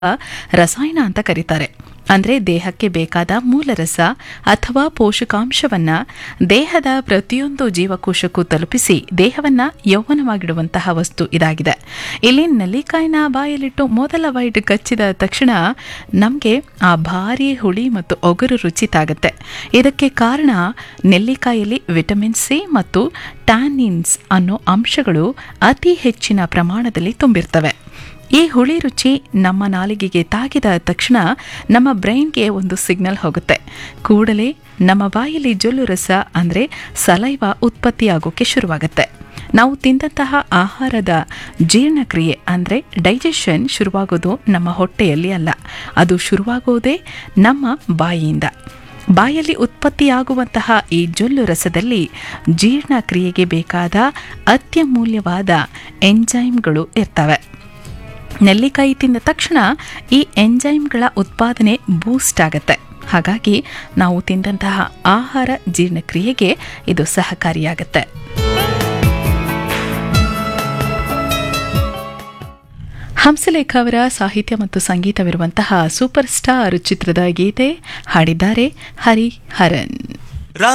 ರಸಾಯನ ಅಂತ ಕರೀತಾರೆ ಅಂದ್ರೆ ದೇಹಕ್ಕೆ ಬೇಕಾದ ಮೂಲರಸ ಅಥವಾ ಪೋಷಕಾಂಶವನ್ನ ದೇಹದ ಪ್ರತಿಯೊಂದು ಜೀವಕೋಶಕ್ಕೂ ತಲುಪಿಸಿ ದೇಹವನ್ನ ಯೌವನವಾಗಿಡುವಂತಹ ವಸ್ತು ಇದಾಗಿದೆ ಇಲ್ಲಿ ನೆಲ್ಲಿಕಾಯಿನ ಬಾಯಲ್ಲಿಟ್ಟು ಮೊದಲ ಬೈಟ್ ಕಚ್ಚಿದ ತಕ್ಷಣ ನಮಗೆ ಆ ಭಾರಿ ಹುಳಿ ಮತ್ತು ಒಗರು ರುಚಿ ತಾಗುತ್ತೆ ಇದಕ್ಕೆ ಕಾರಣ ನೆಲ್ಲಿಕಾಯಲ್ಲಿ ವಿಟಮಿನ್ ಸಿ ಮತ್ತು ಟ್ಯಾನಿನ್ಸ್ ಅನ್ನೋ ಅಂಶಗಳು ಅತಿ ಹೆಚ್ಚಿನ ಪ್ರಮಾಣದಲ್ಲಿ ತುಂಬಿರ್ತವೆ ಈ ಹುಳಿ ರುಚಿ ನಮ್ಮ ನಾಲಿಗೆಗೆ ತಾಗಿದ ತಕ್ಷಣ ನಮ್ಮ ಬ್ರೈನ್ಗೆ ಒಂದು ಸಿಗ್ನಲ್ ಹೋಗುತ್ತೆ ಕೂಡಲೇ ನಮ್ಮ ಬಾಯಲ್ಲಿ ಜೊಲ್ಲು ರಸ ಅಂದರೆ ಸಲೈವ ಉತ್ಪತ್ತಿಯಾಗೋಕೆ ಶುರುವಾಗುತ್ತೆ ನಾವು ತಿಂದಂತಹ ಆಹಾರದ ಜೀರ್ಣಕ್ರಿಯೆ ಅಂದರೆ ಡೈಜೆಷನ್ ಶುರುವಾಗೋದು ನಮ್ಮ ಹೊಟ್ಟೆಯಲ್ಲಿ ಅಲ್ಲ ಅದು ಶುರುವಾಗೋದೇ ನಮ್ಮ ಬಾಯಿಯಿಂದ ಬಾಯಲ್ಲಿ ಉತ್ಪತ್ತಿಯಾಗುವಂತಹ ಈ ಜೊಲ್ಲು ರಸದಲ್ಲಿ ಜೀರ್ಣಕ್ರಿಯೆಗೆ ಬೇಕಾದ ಅತ್ಯಮೂಲ್ಯವಾದ ಎಂಜೈಮ್ಗಳು ಇರ್ತವೆ ನೆಲ್ಲಿಕಾಯಿ ತಿಂದ ತಕ್ಷಣ ಈ ಎಂಜೈಮ್ಗಳ ಉತ್ಪಾದನೆ ಬೂಸ್ಟ್ ಆಗುತ್ತೆ ಹಾಗಾಗಿ ನಾವು ತಿಂದಂತಹ ಆಹಾರ ಜೀರ್ಣಕ್ರಿಯೆಗೆ ಇದು ಸಹಕಾರಿಯಾಗುತ್ತೆ ಹಂಸಲೇಖ ಅವರ ಸಾಹಿತ್ಯ ಮತ್ತು ಸಂಗೀತವಿರುವಂತಹ ಸೂಪರ್ ಸ್ಟಾರ್ ಚಿತ್ರದ ಗೀತೆ ಹಾಡಿದ್ದಾರೆ ಹರಿ ಹರನ್